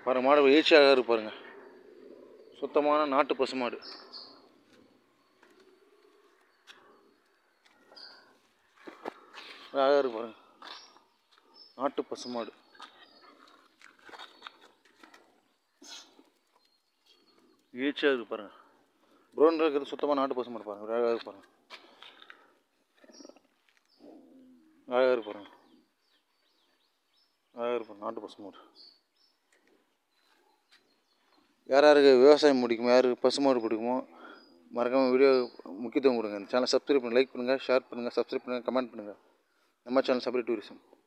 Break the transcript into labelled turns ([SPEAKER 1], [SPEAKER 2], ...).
[SPEAKER 1] பாருங்க மாடு ஈச்சியாக இருக்கு பாருங்க சுத்தமான நாட்டு பசு மாடு அழகாக இருக்கு பாருங்க நாட்டு பசு மாடு ஈச்சியாக இருக்கு பாருங்க ப்ரௌன் இருக்கிறது சுத்தமாக நாட்டு பசு மாடு பாருங்க அழகாக இருக்கு பாருங்க அழகாக இருக்கு பாருங்க அழகாக இருக்கு பாருங்க நாட்டு பசு மாடு யார் யாருக்கு விவசாயம் பிடிக்குமோ யாருக்கு பசு மாடு பிடிக்குமோ மறக்காமல் வீடியோ முக்கியத்துவம் கொடுங்க இந்த சேனலை சப்ஸ்கிரைப் பண்ணி லைக் பண்ணுங்கள் ஷேர் பண்ணுங்கள் சப்ஸ்கிரைப் பண்ணுங்கள் கமெண்ட் பண்ணுங்கள் நம்ம சேனல் சப்ரேட் டூரிசம்